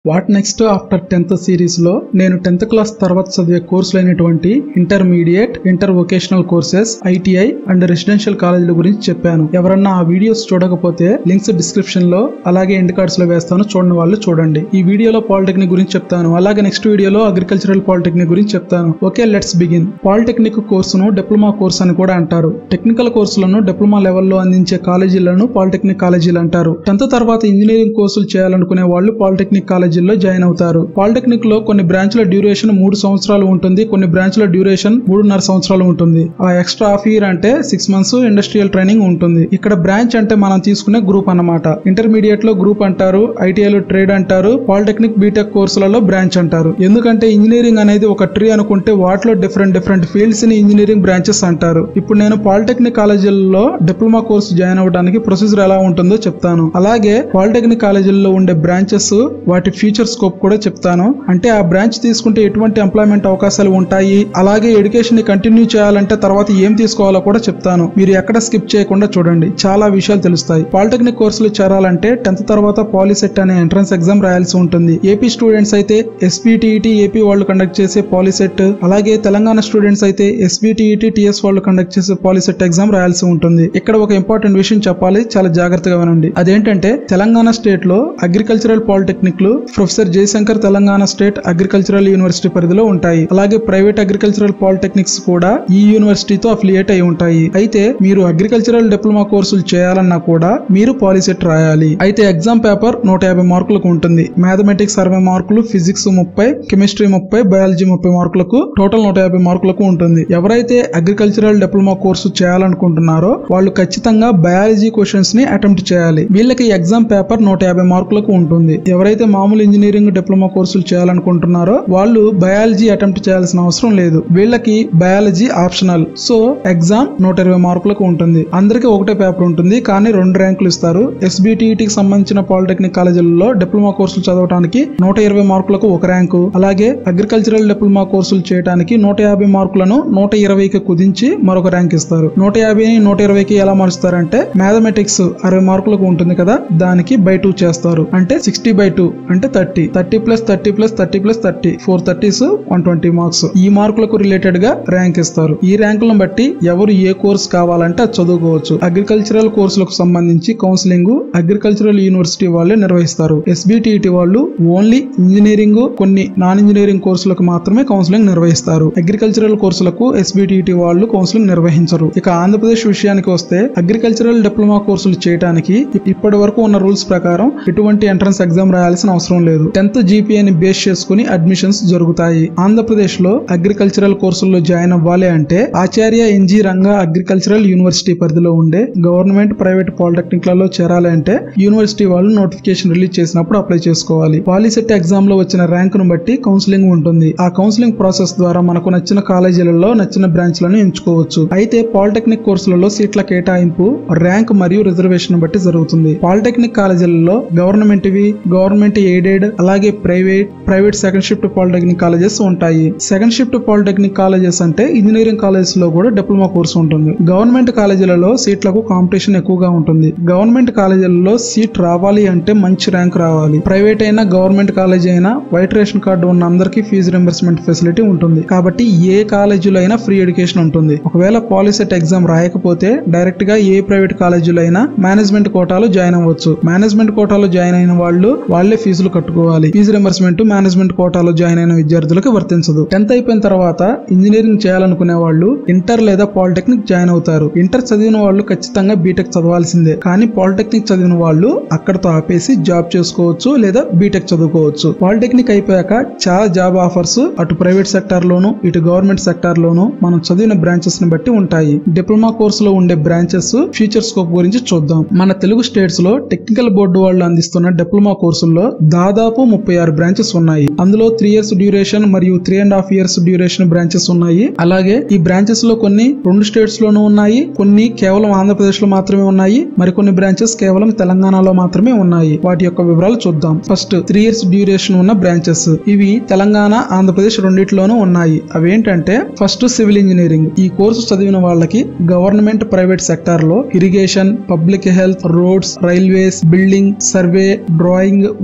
what next after tenth series లో నేను tenth class తర్వాత చదివే కోర్సులు అయినటువంటి intermediate inter vocational courses ITI and residential కాలేజీల గురించి చెప్పాను ఎవరన్నా ఆ వీడియోస్ చూడకపోతే లింక్స్ డిస్క్రిప్షన్ లో అలాగే ఎండ్ కార్డ్స్ లో వేస్తాను చూడని వాళ్ళు చూడండి ఈ వీడియోలో పాలిటెక్నిక్ గురించి చెప్తాను అలాగే నెక్స్ట్ వీడియోలో అగ్రికల్చరల్ పాలిటెక్నిక్ గురించి చెప్తాను ఓకే లెట్స్ బిగిన్ పాలిటెక్నిక్ కోర్సును డిప్లొమా కోర్స్ అని కూడా అంటారు టెక్నికల్ కోర్సులను డిప్లొమా లెవెల్లో అందించే కాలేజీలను పాలిటెక్నిక్ కాలేజీలు అంటారు టెన్త్ తర్వాత ఇంజనీరింగ్ కోర్సులు చేయాలనుకునే వాళ్ళు పాలిటెక్నిక్ కాలేజీల్లో జాయిన్ అవుతారు పాలిటెక్నిక్ లో కొన్ని బ్రాంచ్ల డ్యూరేషన్ మూడు సంవత్సరాలు ఉంటుంది కొన్ని బ్రాంచ్ల డ్యూరేషన్ మూడున్నర సంవత్సరాలు ఉంటుంది ఆ ఎక్స్ట్రా హాఫ్ ఇయర్ అంటే సిక్స్ మంత్స్ ఇండస్ట్రియల్ ట్రైనింగ్ ఉంటుంది ఇక్కడ బ్రాంచ్ అంటే మనం తీసుకునే గ్రూప్ అన్నమాట ఇంటర్మీడియట్ లో గ్రూప్ అంటారు ఐటీఐ లో ట్రేడ్ అంటారు పాలిటెక్నిక్ బీటెక్ కోర్సులలో బ్రాంచ్ అంటారు ఎందుకంటే ఇంజనీరింగ్ అనేది ఒక ట్రీ అనుకుంటే వాటిలో డిఫరెంట్ డిఫరెంట్ ఫీల్డ్స్ ని ఇంజనీరింగ్ బ్రాంచెస్ అంటారు ఇప్పుడు నేను పాలిటెక్నిక్ కాలేజీల్లో డిప్లొమా కోర్సు జాయిన్ అవ్వడానికి ప్రొసీజర్ ఎలా ఉంటుందో చెప్తాను అలాగే పాలిటెక్నిక్ కాలేజీల్లో ఉండే బ్రాంచెస్ వాటి ఫ్యూచర్ స్కోప్ కూడా చెప్తాను అంటే ఆ బ్రాంచ్ తీసుకుంటే ఎటువంటి ఎంప్లాయ్మెంట్ అవకాశాలు ఉంటాయి అలాగే ఎడ్యుకేషన్ ని కంటిన్యూ చేయాలంటే తర్వాత ఏం తీసుకోవాలో కూడా చెప్తాను మీరు ఎక్కడ స్కిప్ చేయకుండా చూడండి చాలా విషయాలు తెలుస్తాయి పాలిటెక్నిక్ కోర్సులు చేరాలంటే టెన్త్ తర్వాత పాలిసెట్ అనే ఎంట్రన్స్ ఎగ్జామ్ రాయాల్సి ఉంటుంది ఏపీ స్టూడెంట్స్ అయితే ఎస్పీటీఈటీ ఏపీ వాళ్ళు కండక్ట్ చేసే పాలిసెట్ అలాగే తెలంగాణ స్టూడెంట్స్ అయితే ఎస్బీటీఈటీ టిఎస్ వాళ్ళు కండక్ట్ చేసే పాలిసెట్ ఎగ్జామ్ రాయాల్సి ఉంటుంది ఇక్కడ ఒక ఇంపార్టెంట్ విషయం చెప్పాలి చాలా జాగ్రత్తగా వినండి అదేంటంటే తెలంగాణ స్టేట్ లో అగ్రికల్చరల్ పాలిటెక్నిక్ లు professor Jayashankar Telangana state agricultural university పరిధిలో ఉంటాయి అలాగే ప్రైవేట్ అగ్రికల్చరల్ పాలిటెక్నిక్స్ కూడా ఈ యూనివర్సిటీతో అఫిలియేట్ అయి ఉంటాయి అయితే మీరు అగ్రికల్చరల్ డిప్లొమా కోర్సులు చేయాలన్నా కూడా మీరు పాలిసెట్ రాయాలి అయితే ఎగ్జామ్ పేపర్ నూట యాభై మార్కులకు ఉంటుంది మ్యాథమెటిక్స్ అరవై మార్కులు ఫిజిక్స్ ముప్పై కెమిస్ట్రీ ముప్పై బయాలజీ ముప్పై మార్కులకు టోటల్ నూట యాభై మార్కులకు ఉంటుంది ఎవరైతే అగ్రికల్చరల్ డిప్లొమా కోర్సు చేయాలనుకుంటున్నారో వాళ్ళు ఖచ్చితంగా బయాలజీ క్వశ్చన్స్ ని అటెంప్ట్ చేయాలి వీళ్ళకి ఎగ్జామ్ పేపర్ నూట యాభై మార్కులకు ఉంటుంది ఎవరైతే మామూలు ఇంజనీరింగ్ డిప్లొమా కోర్సులు చేయాలనుకుంటున్నారో వాళ్ళు బయాలజీ అటెంప్ట్ చేయాల్సిన అవసరం లేదు వీళ్ళకి బయాలజీ ఆప్షనల్ సో ఎగ్జామ్ నూట ఇరవై మార్కులకు ఉంటుంది అందరికీ ఒకటే పేపర్ ఉంటుంది కానీ రెండు ర్యాంకులు ఇస్తారు ఎస్బిటిఈటికి సంబంధించిన పాలిటెక్నిక్ కాలేజీలలో డిప్లొమా కోర్సులు చదవడానికి నూట ఇరవై మార్కులకు ఒక ర్యాంకు అలాగే అగ్రికల్చరల్ డిప్లొమా కోర్సులు చేయడానికి నూట యాభై మార్కులను నూట ఇరవైకి కుదించి మరొక ర్యాంక్ ఇస్తారు నూట యాభైని నూట ఇరవైకి ఎలా మారుస్తారంటే మ్యాథమెటిక్స్ అరవై మార్కులకు ఉంటుంది కదా దానికి బై టూ చేస్తారు అంటే సిక్స్టీ బై టూ అంటే thirty thirty plus thirty plus thirty plus thirty four thirties one twenty marks ఈ మార్కులకు రిలేటెడ్ గా ర్యాంక్ ఇస్తారు ఈ ర్యాంకులను బట్టి ఎవరు ఏ కోర్స్ కావాలంటే అది చదువుకోవచ్చు అగ్రికల్చరల్ కోర్సులకు సంబంధించి కౌన్సిలింగ్ అగ్రికల్చరల్ యూనివర్సిటీ వాళ్ళే నిర్వహిస్తారు ఎస్బిటిఈటి వాళ్ళు ఓన్లీ ఇంజనీరింగ్ కొన్ని నాన్ ఇంజనీరింగ్ కోర్సులకు మాత్రమే కౌన్సిలింగ్ నిర్వహిస్తారు అగ్రికల్చరల్ కోర్సులకు ఎస్బిటిఈటి వాళ్ళు కౌన్సిలింగ్ నిర్వహించరు ఇక ఆంధ్రప్రదేశ్ విషయానికి వస్తే అగ్రికల్చరల్ డిప్లొమా కోర్సులు చేయడానికి ఇప్పటి వరకు ఉన్న రూల్స్ ప్రకారం ఎటువంటి ఎంట్రన్స్ ఎగ్జామ్ రాయాల్సిన అవసరం లేదు టెన్త్ జీపీఏని బేస్ చేసుకుని అడ్మిషన్స్ జరుగుతాయి ఆంధ్రప్రదేశ్ లో అగ్రికల్చరల్ కోర్సుల్లో జాయిన్ అవ్వాలి అంటే Acharya NG Ranga agricultural university పరిధిలో ఉండే గవర్నమెంట్ ప్రైవేట్ పాలిటెక్నిక్ లలో చేరాలి అంటే యూనివర్సిటీ వాళ్ళు నోటిఫికేషన్ రిలీజ్ చేసినప్పుడు అప్లై చేసుకోవాలి పాలిసెట్ ఎగ్జామ్ లో వచ్చిన ర్యాంక్ ను బట్టి కౌన్సిలింగ్ ఉంటుంది ఆ కౌన్సిలింగ్ ప్రాసెస్ ద్వారా మనకు నచ్చిన కాలేజీలలో నచ్చిన బ్రాంచ్లను ఎంచుకోవచ్చు అయితే పాలిటెక్నిక్ కోర్సులలో సీట్ల కేటాయింపు ర్యాంక్ మరియు రిజర్వేషన్ బట్టి జరుగుతుంది పాలిటెక్నిక్ కాలేజీలలో గవర్నమెంట్ వి గవర్నమెంట్ ఎయిడెడ్ అలాగే private private second shift polytechnic colleges ఉంటాయి సెకండ్ షిఫ్ట్ పాలిటెక్నిక్ కాలేజెస్ అంటే ఇంజనీరింగ్ కాలేజెస్ లో కూడా డిప్లొమా కోర్సు ఉంటుంది గవర్నమెంట్ కాలేజీలలో సీట్లకు కాంపిటీషన్ ఎక్కువగా ఉంటుంది గవర్నమెంట్ కాలేజీలలో సీట్ రావాలి అంటే మంచి ర్యాంక్ రావాలి ప్రైవేట్ అయినా గవర్నమెంట్ కాలేజీ అయినా వైట్ రేషన్ కార్డు ఉన్న అందరికీ ఫీజు రింబర్స్మెంట్ ఫెసిలిటీ ఉంటుంది కాబట్టి ఏ కాలేజీలో అయినా ఫ్రీ ఎడ్యుకేషన్ ఉంటుంది ఒకవేళ పాలిసెట్ ఎగ్జామ్ రాయకపోతే డైరెక్ట్ గా ఏ ప్రైవేట్ కాలేజీలో అయినా మేనేజ్మెంట్ కోటాలో జాయిన్ అవ్వచ్చు మేనేజ్మెంట్ కోటాలో జాయిన్ అయిన వాళ్ళు వాళ్ళే ఫీజులు కట్టుకోవాలి ఫీజు రింబర్స్మెంట్ మేనేజ్మెంట్ కోటాలో జాయిన్ అయిన విద్యార్థులకు వర్తించదు టెన్త్ అయిపోయిన తర్వాత ఇంజనీరింగ్ చేయాలనుకునే వాళ్ళు ఇంటర్ లేదా పాలిటెక్నిక్ జాయిన్ అవుతారు ఇంటర్ చదివిన వాళ్ళు ఖచ్చితంగా బీటెక్ చదవాల్సిందే కానీ పాలిటెక్నిక్ చదివిన వాళ్ళు అక్కడతో ఆపేసి జాబ్ చేసుకోవచ్చు లేదా బీటెక్ చదువుకోవచ్చు పాలిటెక్నిక్ అయిపోయాక చాలా జాబ్ ఆఫర్స్ అటు ప్రైవేట్ సెక్టార్ లోను ఇటు గవర్నమెంట్ సెక్టార్ లోను మనం చదివిన బ్రాంచెస్ ని బట్టి ఉంటాయి డిప్లొమా కోర్సులో ఉండే బ్రాంచెస్ ఫ్యూచర్ స్కోప్ గురించి చూద్దాం మన తెలుగు స్టేట్స్ లో టెక్నికల్ బోర్డు వాళ్ళు అందిస్తున్న డిప్లొమా కోర్సుల్లో దాదాపు ముప్పై ఆరు బ్రాంచెస్ ఉన్నాయి అందులో త్రీ ఇయర్స్ డ్యూరేషన్ మరియు three and half years duration branches ఉన్నాయి అలాగే ఈ బ్రాంచెస్ లో కొన్ని రెండు స్టేట్స్ లోనూ ఉన్నాయి కొన్ని కేవలం ఆంధ్రప్రదేశ్ లో మాత్రమే ఉన్నాయి మరికొన్ని బ్రాంచెస్ కేవలం తెలంగాణలో మాత్రమే ఉన్నాయి వాటి యొక్క వివరాలు చూద్దాం ఫస్ట్ త్రీ ఇయర్స్ డ్యూరేషన్ ఉన్న బ్రాంచెస్ ఇవి తెలంగాణ ఆంధ్రప్రదేశ్ రెండిట్లోనూ ఉన్నాయి అవేంటంటే ఫస్ట్ సివిల్ ఇంజనీరింగ్ ఈ కోర్సు చదివిన వాళ్ళకి గవర్నమెంట్ ప్రైవేట్ సెక్టార్ లో irrigation public health roads railways building survey drawing water supply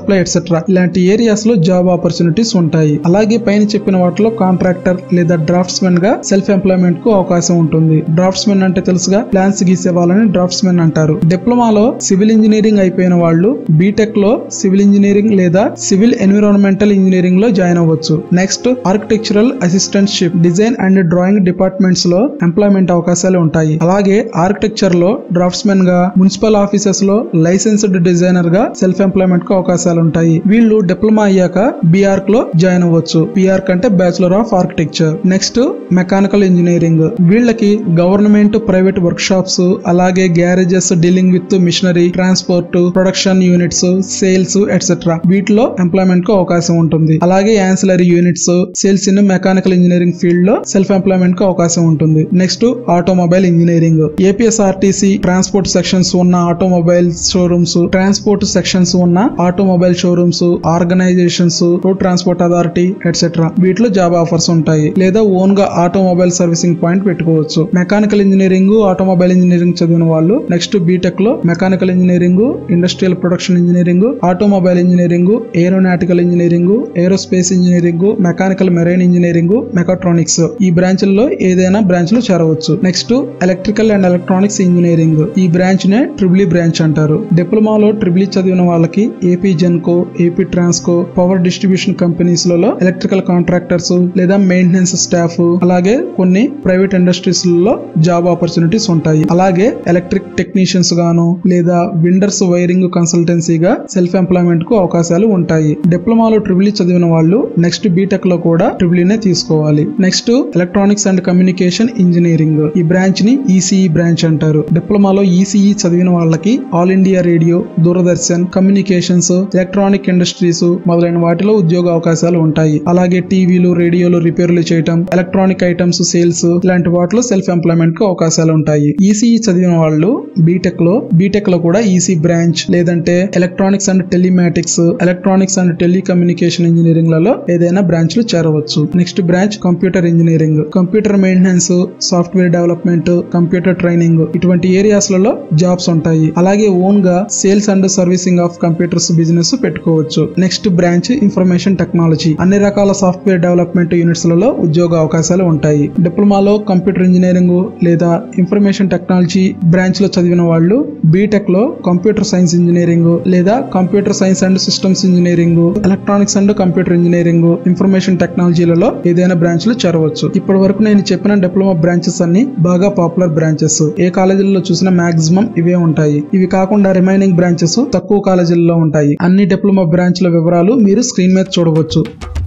supply etcetera ఇలాంటి ఏరియాస్ లో జాబ్ ఆపర్చునిటీస్ ఉంటాయి అలాగే పైన చెప్పిన వాటిలో కాంట్రాక్టర్ లేదా డ్రాఫ్ట్స్ మెన్ గా సెల్ఫ్ ఎంప్లాయ్మెంట్ కు అవకాశం ఉంటుంది డ్రాఫ్ట్స్ మెన్ అంటే తెలుసుగా ప్లాన్స్ గీసే వాళ్ళని డ్రాఫ్ట్స్ మెన్ అంటారు డిప్లొమాలో సివిల్ ఇంజనీరింగ్ అయిపోయిన వాళ్ళు బీటెక్ లో సివిల్ ఇంజనీరింగ్ లేదా సివిల్ ఎన్విరాన్మెంటల్ ఇంజనీరింగ్ లో జాయిన్ అవ్వచ్చు next architectural assistantship design and drawing departments లో ఎంప్లాయ్మెంట్ అవకాశాలు ఉంటాయి అలాగే ఆర్కిటెక్చర్ లో డ్రాఫ్ట్స్ మెన్ గా మున్సిపల్ ఆఫీసెస్ లో లైసెన్స్డ్ డిజైనర్ గా సెల్ఫ్ ఎంప్లాయ్మెంట్ కు అవకాశాలు ఉంటాయి వీళ్ళు డిప్లొమా అయ్యాక బీఆర్క్ లో జాయిన్ అవ్వచ్చు బీఆర్క్ అంటే bachelor of architecture next mechanical engineering వీళ్ళకి గవర్నమెంట్ ప్రైవేట్ వర్క్ షాప్స్ అలాగే garages dealing with machinery transport production units sales etcetera వీటిలో ఎంప్లాయ్మెంట్ కు అవకాశం ఉంటుంది అలాగే ancillary units sales in mechanical engineering field లో సెల్ఫ్ ఎంప్లాయ్మెంట్ కు అవకాశం ఉంటుంది next automobile engineering APSRTC transport sections ఉన్న ఆటోమొబైల్ షోరూమ్స్ ట్రాన్స్పోర్ట్ సెక్షన్స్ ఉన్న automobile showrooms organisations road transport authority etcetera వీటిలో జాబ్ ఆఫర్స్ ఉంటాయి లేదా ఓన్ గా ఆటోమొబైల్ సర్వీసింగ్ పాయింట్ పెట్టుకోవచ్చు మెకానికల్ ఇంజనీరింగ్ ఆటోమొబైల్ ఇంజనీరింగ్ చదివిన వాళ్ళు నెక్స్ట్ బీటెక్ లో mechanical engineering industrial production engineering automobile engineering aeronautical engineering aerospace engineering mechanical marine engineering mechatronics ఈ బ్రాంచ్ల్లో ఏదైనా బ్రాంచ్ లో చేరవచ్చు next electrical and electronics engineering ఈ బ్రాంచ్ నే ట్రిబుల్ బ్రాంచ్ అంటారు డిప్లొమాలో ట్రిబుల్ చదివిన వాళ్ళకి AP Genco AP Transco power distribution companies లలో ఎలక్ట్రికల్ కాంట్రాక్టర్స్ లేదా మెయింటెనెన్స్ స్టాఫ్ అలాగే కొన్ని ప్రైవేట్ ఇండస్ట్రీస్ లో జాబ్ ఆపర్చునిటీస్ ఉంటాయి అలాగే ఎలక్ట్రిక్ టెక్నీషియన్స్ గాను లేదా విండర్స్ వైరింగ్ కన్సల్టెన్సీగా సెల్ఫ్ ఎంప్లాయ్మెంట్ కు అవకాశాలు ఉంటాయి డిప్లొమాలో ట్రిబుల్ చదివిన వాళ్ళు నెక్స్ట్ బీటెక్ లో కూడా ట్రిబుల్ నే తీసుకోవాలి next electronics and communication engineering ఈ బ్రాంచ్ ని ఈసీఈ బ్రాంచ్ అంటారు డిప్లొమాలో ఈసీఈ చదివిన వాళ్ళకి all India radio Doordarshan communications electronic industries మొదలైన వాటిలో ఉద్యోగ అవకాశాలు ఉంటాయి అలాగే టీవీలు రేడియోలు రిపేర్లు చేయటం ఎలక్ట్రానిక్ ఐటమ్స్ సేల్స్ ఇలాంటి వాటిలో సెల్ఫ్ ఎంప్లాయ్మెంట్ కు అవకాశాలు ఉంటాయి ఈసీఈ చదివిన వాళ్ళు బీటెక్ లో బీటెక్ లో కూడా ఈసీ బ్రాంచ్ లేదంటే electronics and telematics electronics and telecommunication engineering లలో ఏదైనా బ్రాంచ్ లో చేరవచ్చు next branch computer engineering computer maintenance software development computer training ఇటువంటి ఏరియాస్ లలో జాబ్స్ ఉంటాయి అలాగే ఓన్ గా sales and servicing of computers business పెట్టుకోవచ్చు నెక్స్ట్ బ్రాంచ్ ఇన్ఫర్మేషన్ టెక్నాలజీ అన్ని రకాల సాఫ్ట్వేర్ డెవలప్మెంట్ యూనిట్స్ లలో ఉద్యోగ అవకాశాలు ఉంటాయి డిప్లొమాలో కంప్యూటర్ ఇంజనీరింగ్ లేదా ఇన్ఫర్మేషన్ టెక్నాలజీ బ్రాంచ్ లో చదివిన వాళ్ళు బీటెక్ లో కంప్యూటర్ సైన్స్ ఇంజనీరింగ్ లేదా computer science and systems engineering electronics and computer engineering information టెక్నాలజీలలో ఏదైనా బ్రాంచ్ లో చేరవచ్చు ఇప్పటి వరకు నేను చెప్పిన డిప్లొమా బ్రాంచెస్ అన్ని బాగా పాపులర్ బ్రాంచెస్ ఏ కాలేజీల్లో చూసినా మాక్సిమం ఇవే ఉంటాయి ఇవి కాకుండా రిమైనింగ్ బ్రాంచెస్ తక్కువ కాలేజీల్లో ఉంటాయి అన్ని డిప్లొమా బ్రాంచ్ల వివరాలు మీరు స్క్రీన్ మీద చూడవచ్చు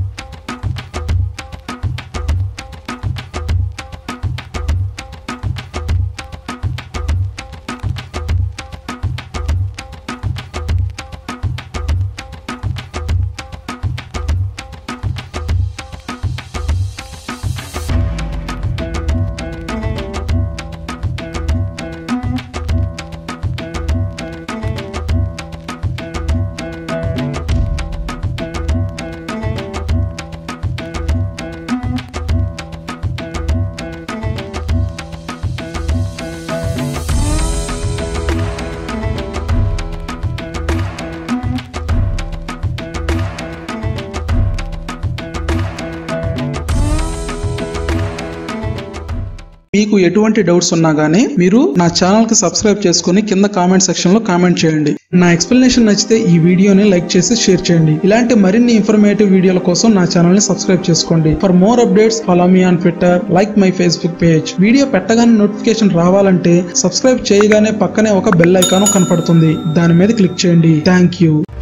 మీకు ఎటువంటి డౌట్స్ ఉన్నా గానీ మీరు నా ఛానల్ కి సబ్స్క్రైబ్ చేసుకుని కింద కామెంట్ సెక్షన్ లో కామెంట్ చేయండి నా ఎక్స్ప్లెనేషన్ నచ్చితే ఈ వీడియోని లైక్ చేసి షేర్ చేయండి ఇలాంటి మరిన్ని ఇన్ఫర్మేటివ్ వీడియోల కోసం నా ఛానల్ ని సబ్స్క్రైబ్ చేసుకోండి for more updates follow me on Twitter like my Facebook page video పెట్టగానే నోటిఫికేషన్ రావాలంటే సబ్స్క్రైబ్ చేయగానే పక్కనే ఒక బెల్ ఐకాన్ కనపడుతుంది దాని మీద క్లిక్ చేయండి థ్యాంక్ యూ